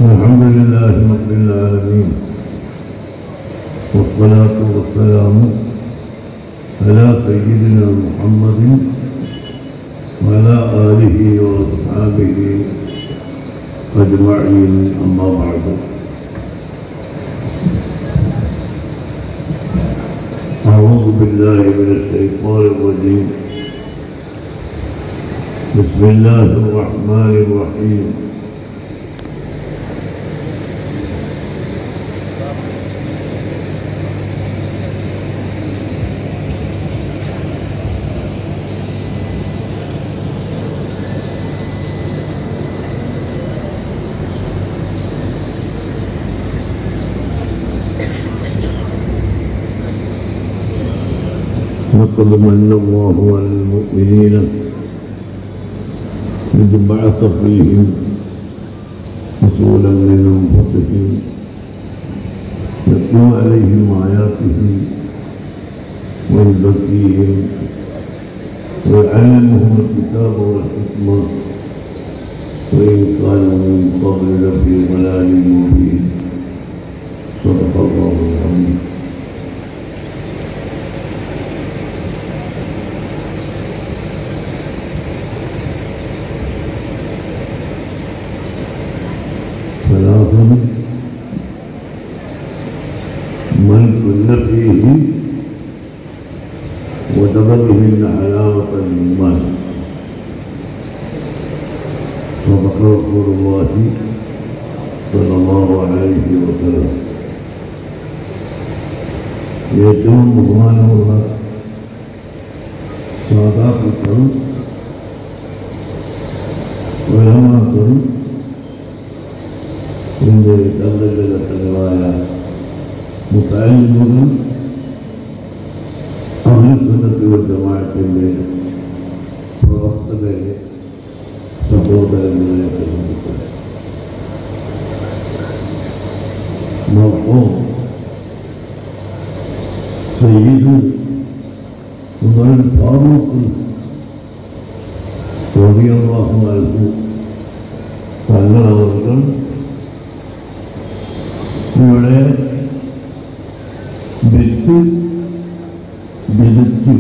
الحمد لله رب العالمين والصلاة والسلام على سيدنا محمد وعلى آله وأصحابه أجمعين أما بعد أعوذ بالله من الشيطان الرجيم بسم الله الرحمن الرحيم لقد من الله على المؤمنين إذ بعث فيهم رسولا من أنفسهم يتلو عليهم آياته ويزكيهم ويعلمهم الكتاب والحكمة وإن كانوا من قبل لفي ضلال مبين صدق الله العظيم ثلاث من كن فيه وجد بهن حلاوة الإيمان صدق رسول الله صلى الله عليه وسلم ഏറ്റവും ബഹുമാനമുള്ള സാധാക്കളും വരമാക്കളും എൻ്റെ തങ്ങളുടെ ഘട്ടങ്ങളായ മുത്താലിമുകൾ അഹിസുന്നത്തുകൾ ജമാഅത്തിൻ്റെ പ്രവർത്തകരെ സഹോദരങ്ങളെ സംബന്ധിക്കുന്നത് മർഹൂം സയ്യിദ് ഉമർ ഫാറൂഖ് റളിയല്ലാഹു അൻഹു തങ്ങളവர்கள் ഇവിടെ വിത്ത് വിതച്ച്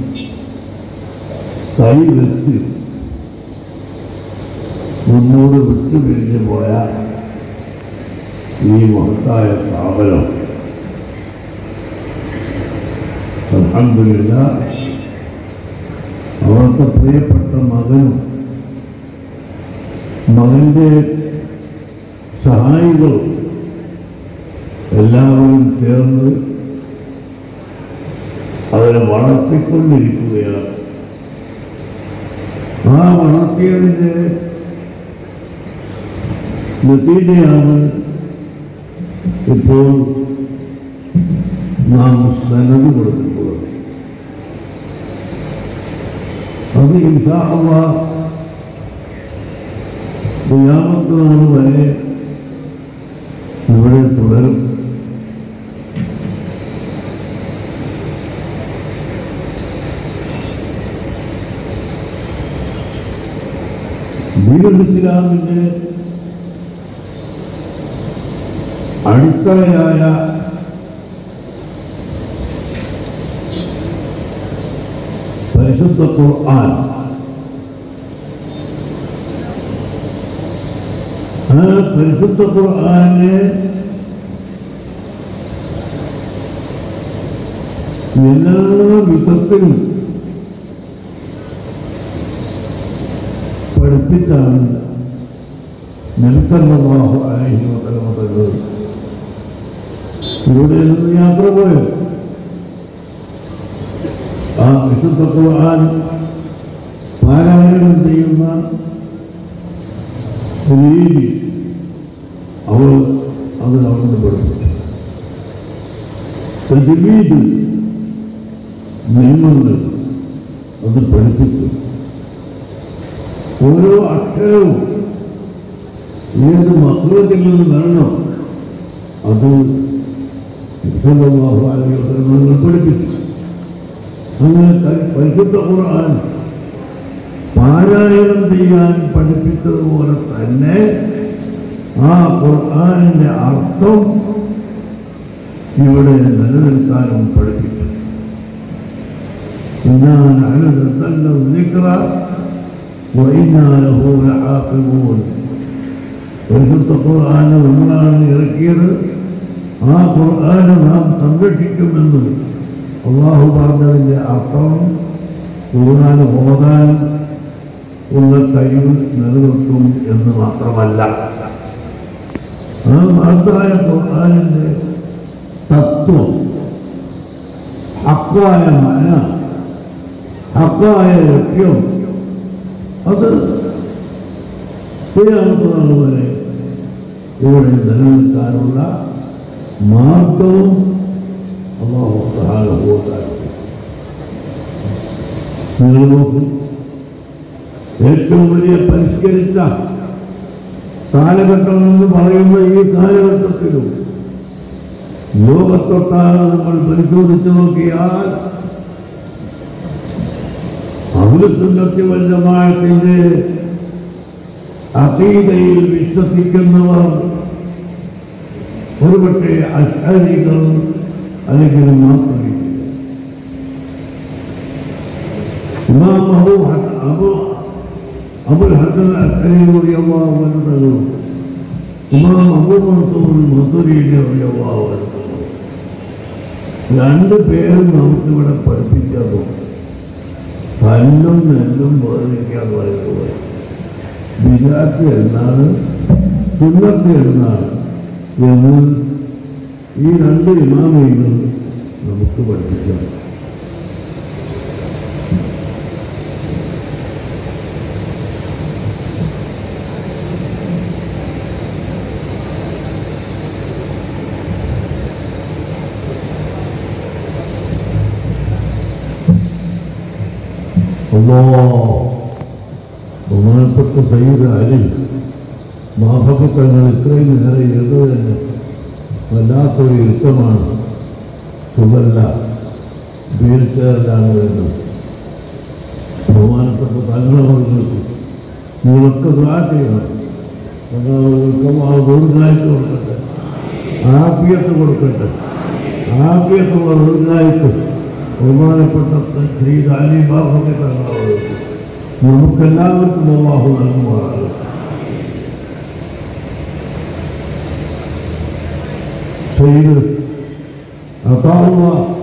തൈ വെച്ച് മുന്നോട് വിട്ടു പിരിഞ്ഞു പോയ ഈ മഹത്തായ സ്ഥാപനം അലഹമില്ല അവർക്ക് പ്രിയപ്പെട്ട മകനും മകൻ്റെ സഹായികളും എല്ലാവരും ചേർന്ന് അവരെ വളർത്തിക്കൊണ്ടിരിക്കുകയാണ് ആ വളർത്തിയതിൻ്റെ നതീജയാണ് ഇപ്പോൾ നാം സനത് കൊടുത്തിട്ടുള്ളത് അത് ഇൻഷാള്ള നാൾ വരെ ഇവിടെ തുടരും ദീനുൽ ഇസ്ലാമിൻ്റെ അടിത്തറയായ പരിശുദ്ധ ഖുർആൻ ആ പരിശുദ്ധ ഖുർആനെ എല്ലാ വിധത്തിലും പഠിപ്പിച്ചാണ് നബിസല്ലാഹു അലൈഹി വസല്ലം തങ്ങൾ ഇവിടെ നിന്ന് യാത്ര പോയത് ആ വിശുദ്ധ ഖുർആൻ പാരായണം ചെയ്യുന്ന രീതി അവൾ അത് അവിടുന്ന് പഠിപ്പിച്ചു തജ്വീദ് നിയമങ്ങൾ അത് പഠിപ്പിച്ചു ഓരോ അക്ഷരവും ഏത് മക്കളത്തിൽ നിന്ന് വരണം അത് സല്ലല്ലാഹു അലൈഹി വസല്ലം പഠിപ്പിച്ചു അങ്ങനെ ക- പരിശുദ്ധ ഖുർആൻ പാരായണം ചെയ്യാൻ പഠിപ്പിച്ചതുപോലെ തന്നെ ആ ഖുർആാനിൻ്റെ അർത്ഥം ഇവിടെ നിലനിൽക്കാനും പഠിപ്പിച്ചു إنا نحن نزلنا الذكر وإنا له لحافظون പരിശുദ്ധ ഖുർആാന് നമ്മളാണ് ഇറക്കിയത് ആ ഖുർആാന് നാം സംരക്ഷിക്കുമെന്ന് അള്ളാഹു പറഞ്ഞതിൻ്റെ അർത്ഥം ഖുർആൻ ഓതാൻ ഉള്ള കഴിവ് നിലനിർത്തും എന്ന് മാത്രമല്ല ആ മഹത്തായ ഖുർആാനിൻ്റെ തത്വം ഹക്കായ മന ഹക്കായ ലക്ഷ്യം അത് ചെയ്യാവുന്നതാണ് വരെ ഇവിടെ നിലനിൽക്കാനുള്ള മാർഗവും അള്ളാഹു സഹാനുഭവത്താൽ നിങ്ങൾ നോക്കൂ ഏറ്റവും വലിയ പരിഷ്കരിച്ച കാലഘട്ടം എന്ന് പറയുന്ന ഈ കാലഘട്ടത്തിലും ലോകത്തൊട്ടാകെ നമ്മൾ പരിശോധിച്ചു നോക്കിയാൽ അഖിലസുന്നത്തി വല്ലമായത്തിൻ്റെ അഖീദയിൽ വിശ്വസിക്കുന്നവർ ഒരുപക്ഷെ അഷ്ഹരികൾ അല്ലെങ്കിൽ മാത്രമേ ഇമാം അബു ഹ- അബു അബുൽ ഹസൻ അഷ്ഹരി റളിയല്ലാഹു അൻഹു ഇമാം അബു മൻസൂർ മധുരി റളിയല്ലാഹു അൻഹു രണ്ട് പേരും നമുക്കിവിടെ പഠിപ്പിച്ചതും കല്ലും നെല്ലും വേർതിരിക്കാൻ പറയുന്നത് വിരാറ്റ് എന്നാണ് സുന്നത്ത് എന്നാണ് എന്ന് ഈ രണ്ട് ഇമാമികൾ നമുക്ക് പഠിപ്പിച്ചത് അല്ലോ ബഹുമാനപ്പെട്ട സയ്യിദ് അലി മാഫക്കങ്ങൾ ഇത്രയും നേരെ എഴുതു തന്നെ വല്ലാത്തൊരു യുദ്ധമാണ് സുഖല്ല വീൽചെയറിലാണ് വരുന്നത് ബഹുമാനപ്പെട്ട തങ്ങളവർക്ക് നിങ്ങളൊക്കെ ദ്വാ ചെയ്യണം തങ്ങളവർക്കും ആ ദീർഘായുസ് കൊടുക്കട്ടെ ആഫിയത്ത് കൊടുക്കട്ടെ ആഫിയത്തുള്ള ദീർഘായുസ് ബഹുമാനപ്പെട്ട ശ്രീ ദാനി ബാബുക്കെ തങ്ങളവർക്ക് നമുക്കെല്ലാവർക്കും അള്ളാഹു നൽകുമാറാകും ചെയ്ത് അതാവുക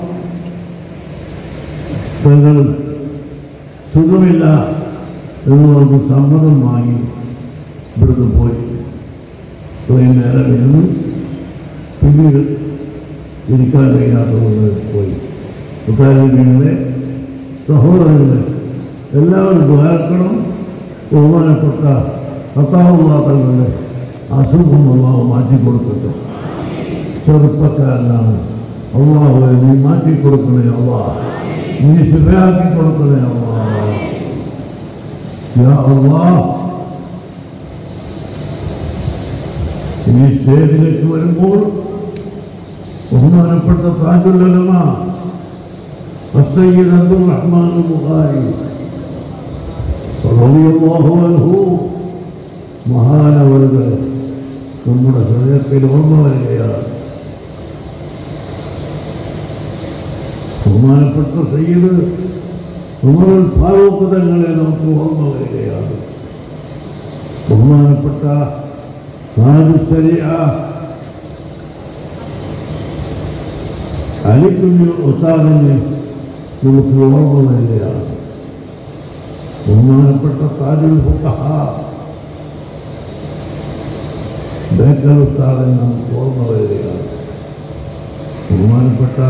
തങ്ങൾ സുഖമില്ല എന്ന് നമുക്ക് സമ്മതം വാങ്ങി ഇവിടുന്ന് പോയി പോയി നേരം ഇരുന്ന് പിന്നീട് ഇരിക്കാൻ കഴിയാത്തതുകൊണ്ട് പോയി ഉത്താരങ്ങളെ സഹോദരങ്ങളെ എല്ലാവരും ദ്വാരക്കണം ബഹുമാനപ്പെട്ട അത്താവുള്ളാത്തങ്ങളുടെ അസുഖം അള്ളാഹു മാറ്റി കൊടുക്കട്ടെ ചെറുപ്പക്കാരനാണ് അള്ളാഹുവെ നീ മാറ്റി കൊടുക്കണേ അള്ളാഹ് നീ ശിവയാക്കി കൊടുക്കണേ അള്ളാഹ് യാ അള്ളാഹ് ഈ സ്റ്റേജിലേക്ക് വരുമ്പോൾ ബഹുമാനപ്പെട്ട താജുല്ലമ السيد عبد الرحمن البخاري رضي الله عنه മഹാനവരുകൾ നമ്മുടെ ഹൃദയത്തിൽ ഓർമ്മ വരികയാണ് ബഹുമാനപ്പെട്ട സയ്യിദ് ഉമറുൽ ഫാറൂഖ് തങ്ങളെ നമുക്ക് ഓർമ്മ വരികയാണ് ബഹുമാനപ്പെട്ട റാജുസരിയ അലിക്കുഞ്ഞു ഉസ്താദിനെ നമുക്ക് ഓർമ്മ വരികയാണ് ബഹുമാനപ്പെട്ട താജുൽ ഫുഖഹ ബേക്കർ ഉസ്താദിനെ നമുക്ക് ഓർമ്മ വരികയാണ് ബഹുമാനപ്പെട്ട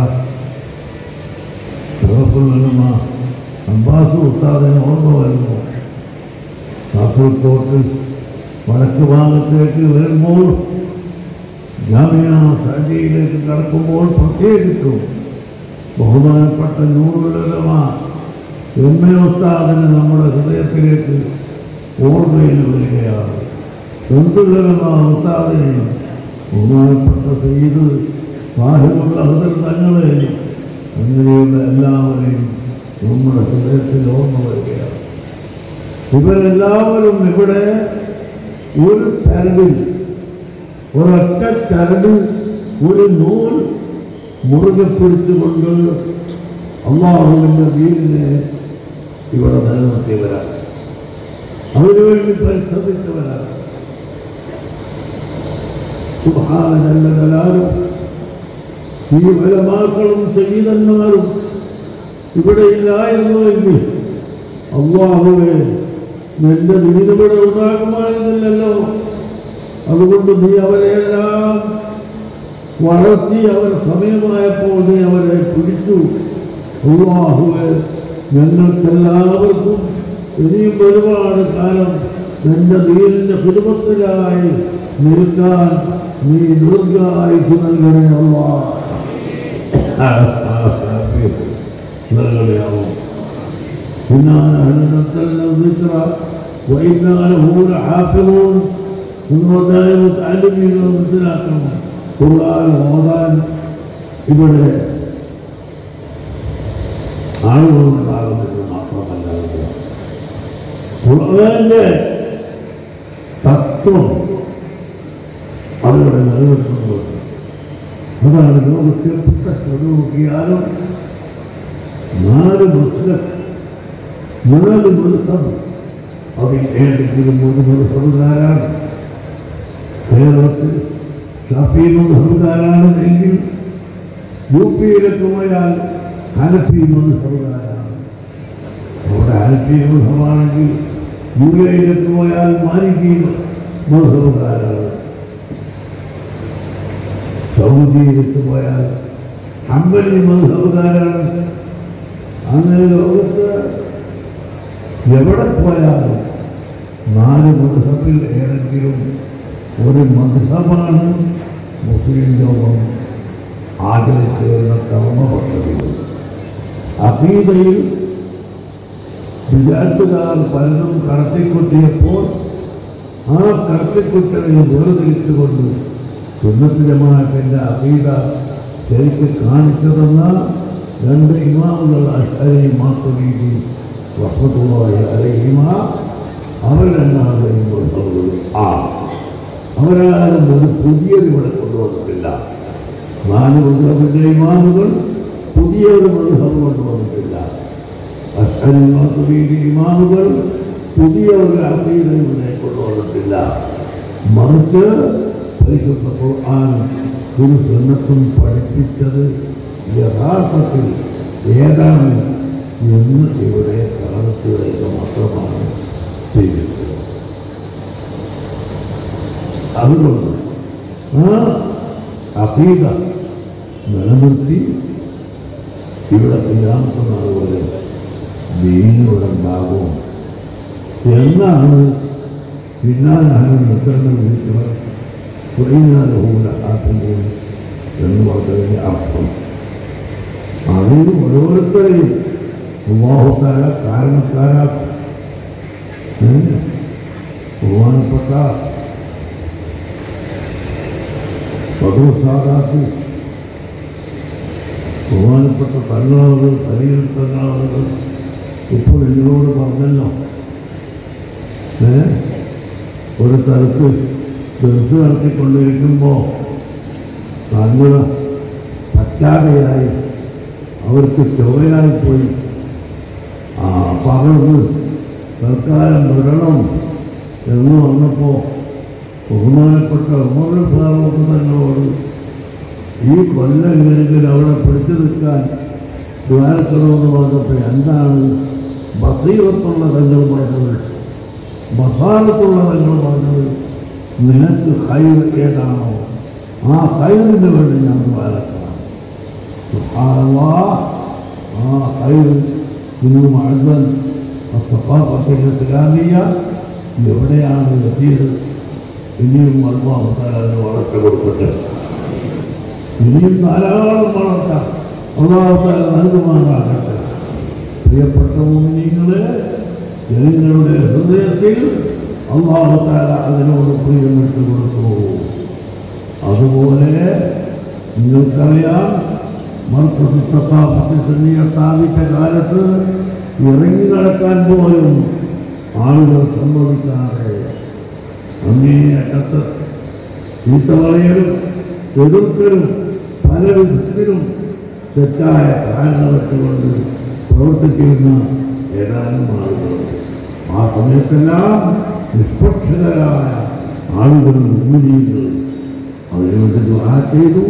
ഷറഫുല്ലമ അബ്ബാസ് ഉസ്താദിനെ ഓർമ്മ വരുന്നു കാസർകോട്ട് വടക്ക് ഭാഗത്തേക്ക് വരുമ്പോൾ ജാമ്യ സജിയിലേക്ക് കടക്കുമ്പോൾ പ്രത്യേകിച്ചും ബഹുമാനപ്പെട്ട നൂറുലമ എം എ ഉസ്താദിന് നമ്മുടെ ഹൃദയത്തിലേക്ക് ഓർമ്മയിൽ വരികയാണ് എന്തുലമ ഉസ്താദിനെ ബഹുമാനപ്പെട്ട സയ്യിദ് സാഹിബുള്ള ഹൃദയ തങ്ങളെ അങ്ങനെയുള്ള എല്ലാവരെയും നമ്മുടെ ഹൃദയത്തിൽ ഓർമ്മ വരികയാണ് ഇവരെല്ലാവരും ഇവിടെ ഒരു ചരടിൽ ഒരൊറ്റ ചരട് ഒരു നൂൽ മുറുകെ പിടിച്ചുകൊണ്ട് അള്ളാഹുവിൻ്റെ വീടിനെ ഇവിടെ നിലനിർത്തിയവരാണ് അതിനുവേണ്ടി പരിശ്രമിച്ചവരാണ് സുഭാനല്ലാലും ഈ വലമാക്കളും ചെയ്തന്മാരും ഇവിടെ ഇല്ലായിരുന്നുവെങ്കിൽ അള്ളാഹുവെ നിന്റെ ദീനിവിടെ ഉണ്ടാകുമായിരുന്നില്ലല്ലോ അതുകൊണ്ട് നീ അവരെല്ലാം വളർത്തി അവർ സമയമായപ്പോൾ നീ അവരെ പിടിച്ചു അള്ളാഹുവെ ഞങ്ങൾക്കെല്ലാവർക്കും ഇനിയും ഒരുപാട് കാലം നിന്റെ ദീനിന്റെ കുടുംബത്തിലായി നിൽക്കാൻ നീ ദീർഘായുസ് നൽകണേ അള്ളാ നൽകണേ അള്ളാ إنا نحن نزلنا الذكر وإنا له لحافظون മുന്നോട്ടായ മുത്താലിമീങ്ങൾ മനസ്സിലാക്കണം ഖുർആൻ ഓതാൻ ഇവിടെ ആളുകളുണ്ടാകുന്നത് മാത്രമല്ല ഖുർആന്റെ തത്വം അവരുടെ നിലനിർത്തുന്നത് അതാണ് ലോകത്തെ പുസ്തകം നോക്കിയാലും നാല് മുസ്ലിം നാല് മൃഗം അതിൽ ഏതെങ്കിലും ഒരു മൃഗകാരാണ് കേരളത്തിൽ ഷാഫി മൃഗകാരാണ് എങ്കിൽ യു പിയിലേക്ക് പോയാൽ ഹനഫി മൃഗകാരാണ് അവിടെ ഹനഫി മൃഗമാണെങ്കിൽ യു എയിലേക്ക് പോയാൽ മാലിക്കി മൃഗകാരാണ് സൗദിയിലേക്ക് പോയാൽ അമ്പലി മൃഗകാരാണ് അങ്ങനെ ലോകത്ത് എവിടെ പോയാലും നാല് മധുഹബിൽ ഏതെങ്കിലും ഒരു മധുഹബാണ് മുസ്ലിം ലോകം ആചരിച്ചു വരുന്ന കർമ്മ പദ്ധതികൾ അഖീദയിൽ വിദ്യാർത്ഥികാർ പലതും കടത്തിക്കുട്ടിയപ്പോൾ ആ കടത്തിക്കുട്ടലിനെ വേർതിരിച്ചുകൊണ്ട് സുന്നത്ത് ജമാഅത്തിൻ്റെ അഖീദ ശരിക്ക് കാണിച്ചു തന്ന രണ്ട് ഇമാമുകൾ അഷരി മാത്തുരീതി റഹ്മത്തുള്ളാഹി അലൈഹിമ അവർ രണ്ടാളുടെയും കൊണ്ടുവന്നത് ആ അവരാരും ഒരു പുതിയത് ഇവിടെ കൊണ്ടുവന്നിട്ടില്ല നാല് മധുഹബിൻ്റെ ഇമാമുകൾ പുതിയ ഒരു മധുഹബ് കൊണ്ടുവന്നിട്ടില്ല അഷരി മാത്തുരീതി ഇമാമുകൾ പുതിയ ഒരു അഖീദ ഇവിടെ കൊണ്ടുവന്നിട്ടില്ല മറിച്ച് പരിശുദ്ധ ഖുർആൻ ഒരു സുന്നത്തും പഠിപ്പിച്ചത് യഥാർത്ഥത്തിൽ ഏതാണ് എന്ന് ഇവിടെ കാണിച്ചു തരിക മാത്രമാണ് ചെയ്തിട്ടുള്ളത് അതുകൊണ്ട് ആ അപീത നിലനിർത്തി ഇവിടെ ചെയ്യാമെന്ന പോലെ ദീനിവിടെ ഉണ്ടാകും എന്നാണ് പിന്നാലാണ് നിൽക്കുന്നത് വിളിച്ചവർ കുറിഞ്ഞാലൂല ആക്കുന്നത് എന്ന് പറഞ്ഞതിൻ്റെ അർത്ഥം അതിന് ഓരോരുത്തരെയും വിവാഹക്കാര കാരണക്കാരാക്കും ഉം. ബഹുമാനപ്പെട്ട പദവസാറാക്കി ബഹുമാനപ്പെട്ട തങ്ങളാളുകൾ ശരീര തങ്ങളാളുകൾ ഇപ്പോൾ എന്നോട് പറഞ്ഞല്ലോ ഏ ഒരു സ്ഥലത്ത് ബസ് നടത്തിക്കൊണ്ടിരിക്കുമ്പോൾ കണ്ണുക പറ്റാതെയായി അവർക്ക് ചുവയായി പോയി ആ പറഞ്ഞു തൽക്കാലം വിടണം എന്ന് വന്നപ്പോൾ ബഹുമാനപ്പെട്ട ഉമർ ഫാറൂഖ് തന്നോട് ഈ കൊല്ലം എങ്ങനെയെങ്കിലും അവിടെ പിടിച്ചു നിൽക്കാൻ ദ്വാരക്കണമെന്ന് പറഞ്ഞപ്പോൾ എന്താണ് ബസീറത്തുള്ള തങ്ങൾ പറഞ്ഞത് ബസാലത്തുള്ള തങ്ങൾ പറഞ്ഞത് നിനക്ക് ഹൈർ ഏതാണോ ആ ഹൈറിന് വേണ്ടി ഞാൻ ദ്വാരക്കണം സുബ്ഹാനല്ലാഹ്, ആ ഹൈർ ഇന്ന് മഴൻ തപ്പാപ്പത്തിൻ്റെ ഇസ്ലാമിയ എവിടെയാണ് എത്തിയത് ഇനിയും അള്ളാഹുത്താലിന് വളർച്ച കൊടുക്കട്ടെ ഇനിയും ധാരാളം വളർത്താം അള്ളാഹുത്താല നൽകുമാറാകട്ടെ പ്രിയപ്പെട്ട മുന്നിങ്ങളെ ജനങ്ങളുടെ ഹൃദയത്തിൽ അള്ളാഹുത്താല അതിനോട് പ്രിയം വിട്ടു കൊടുത്തു അതുപോലെ നിങ്ങൾക്കറിയാം മർക്കത്തി സ്ഥാപിച്ച കാലത്ത് ഇറങ്ങി നടക്കാൻ പോലും ആളുകൾ സമ്മതിക്കാതെ അങ്ങേയറ്റത്ത് ചീത്ത പറയലും എതിർക്കലും പല വിധത്തിലും തെറ്റായ കാരണം വെച്ചുകൊണ്ട് പ്രവർത്തിച്ചിരുന്ന ഏതാനും ആളുകളുണ്ട് ആ സമയത്തെല്ലാം നിഷ്പക്ഷകരായ ആളുകൾ മുന്നിൽ അതിനുവേണ്ടി ദുആ ചെയ്തു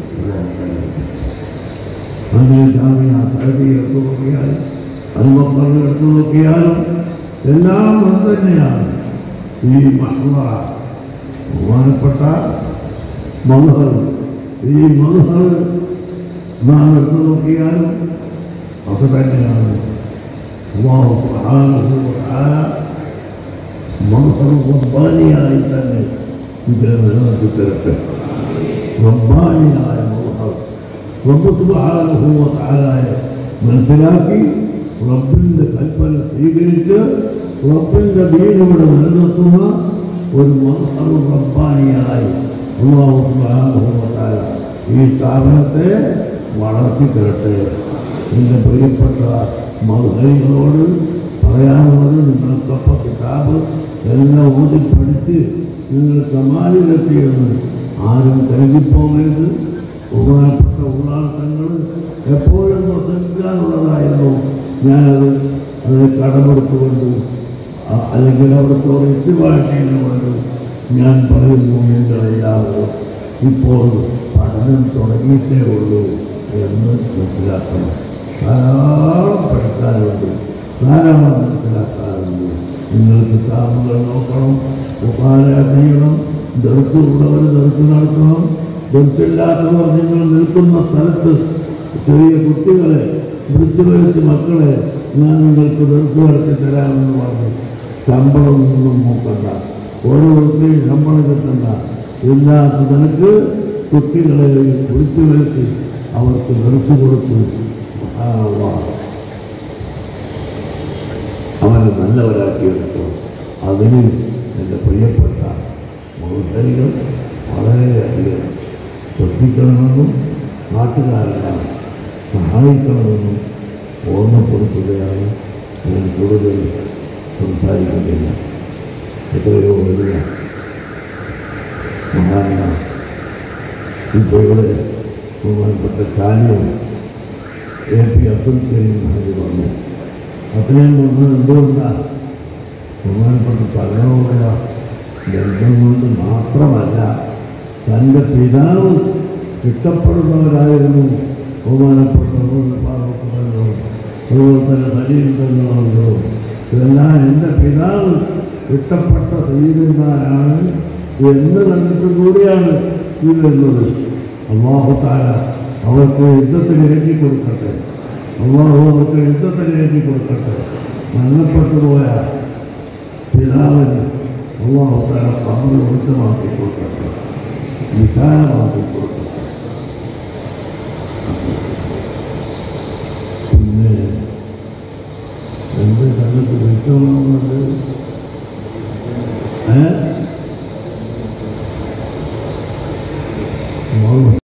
അങ്ങനെ ജാമ്യ തലതി എടുത്തു നോക്കിയാലും അനുഭവങ്ങൾ എടുത്തു നോക്കിയാലും എല്ലാം അത് തന്നെയാണ് ഈ മഹ്വറ ബഹുമാനപ്പെട്ട മധുഹർ ഈ മധുഹർ നാം എടുത്തു നോക്കിയാലും അത് തന്നെയാണ് അള്ളാഹു സുബ്ഹാനഹു വ തആല മധുഹർ റബ്ബാനിയായി തന്നെ ഇതിനെ നിലനിർത്തി തരട്ടെ റബ്ബാനിയായ മധുഹർ റബ്ബ് സുബ്ഹാനഹു വ തആലയെ മനസ്സിലാക്കി റബ്ബിൻ്റെ കൽപ്പന സ്വീകരിച്ച് റബ്ബിൻ്റെ ദീനിവിടെ നിലനിർത്തുന്ന ഒരു മധുഹർ റബ്ബാനിയായി അള്ളാഹു സുബ്ഹാനഹു വ തആല ഈ സ്ഥാപനത്തെ വളർത്തി തരട്ടെ എൻ്റെ പ്രിയപ്പെട്ട മധുഹരികളോട് പറയാനുള്ളത് നിങ്ങൾക്കൊപ്പം കിതാബ് എല്ലാം ഊതി പഠിച്ച് നിങ്ങൾ കമാലിലെത്തിയെന്ന് ആരും കരുതിപ്പോകരുത് ബഹുമാനപ്പെട്ട ഉള്ളാട്ടങ്ങൾ എപ്പോഴും പ്രസംഗിക്കാനുള്ളതായിരുന്നു ഞാനത് അത് കടമെടുത്തുകൊണ്ട് ആ- അല്ലെങ്കിൽ അവിടത്തോട് എത്തിവാഴ്ച ചെയ്തുകൊണ്ട് ഞാൻ പറയുന്നു നിങ്ങളെല്ലാവരും ഇപ്പോൾ പഠനം തുടങ്ങിയിട്ടേ ഉള്ളൂ എന്ന് മനസ്സിലാക്കണം ധാരാളം പഠിക്കാനുണ്ട് ധാരാളം മനസ്സിലാക്കാറുണ്ട് നിങ്ങൾ കിതാബുകൾ നോക്കണം ഉപാര ചെയ്യണം ദർശ ഉള്ളവർ ദർശ നടത്തണം ദർശില്ലാത്തവർ നിങ്ങൾ നിൽക്കുന്ന സ്ഥലത്ത് ചെറിയ കുട്ടികളെ വിളിച്ചു വരുത്തി മക്കളെ ഞാൻ നിങ്ങൾക്ക് ദർശ നടത്തി തരാമെന്ന് പറഞ്ഞു ശമ്പളം ഒന്നും നോക്കണ്ട ഓരോരുത്തരെയും ശമ്പളം കിട്ടണ്ട ഇല്ലാത്ത നിനക്ക് കുട്ടികളെ വിളിച്ചു വരുത്തി അവർക്ക് ദർശ കൊടുത്തു സുബ്ഹാനല്ലാഹ്. അവനെ നല്ലവരാക്കിയെടുത്തു അതിന് എൻ്റെ പ്രിയപ്പെട്ട മൗസരികൾ വളരെയധികം ശ്രദ്ധിക്കണമെന്നും നാട്ടുകാരെല്ലാം സഹായിക്കണമെന്നും ഓർമ്മപ്പെടുത്തുകയാണ് ഞാൻ കൂടുതൽ സംസാരിക്കുന്നില്ല എത്രയോ വലിയ മഹാന്മാർ ഇപ്പോൾ ഇവിടെ ബഹുമാനപ്പെട്ട ചാലിയും എ പി അബ്ദുൽ കരീം ഹാജി വന്നു അത്രയും വന്നത് എന്തുകൊണ്ടാണ് ബഹുമാനപ്പെട്ട തലയോടുള്ള ബന്ധം കൊണ്ട് മാത്രമല്ല തൻ്റെ പിതാവ് ഇഷ്ടപ്പെടുന്നവരായിരുന്നു ബഹുമാനപ്പെട്ട പാർവക്കുന്നതോ അതുപോലെ തന്നെ സലീന്തങ്ങളോ ഇതെല്ലാം എൻ്റെ പിതാവ് ഇഷ്ടപ്പെട്ട സീതന്മാരാണ് എന്ന് കണ്ടിട്ട് കൂടിയാണ് ഈ വരുന്നത് അള്ളാഹുത്താല അവർക്ക് യുദ്ധത്തിന് എഴുതി കൊടുക്കട്ടെ അള്ളാഹു അവർക്ക് യുദ്ധത്തിന് എഴുതി കൊടുക്കട്ടെ മരണപ്പെട്ടു പോയ പിതാവിന് അള്ളാഹുത്താല കബറ് വൃത്തമാക്കി കൊടുക്കട്ടെ വിശാലമാക്കി കൊടുക്കട്ടെ പിന്നെ എന്ത് കണ്ടിട്ട് വിളിച്ചോണമെന്നത് ഏ മോൾ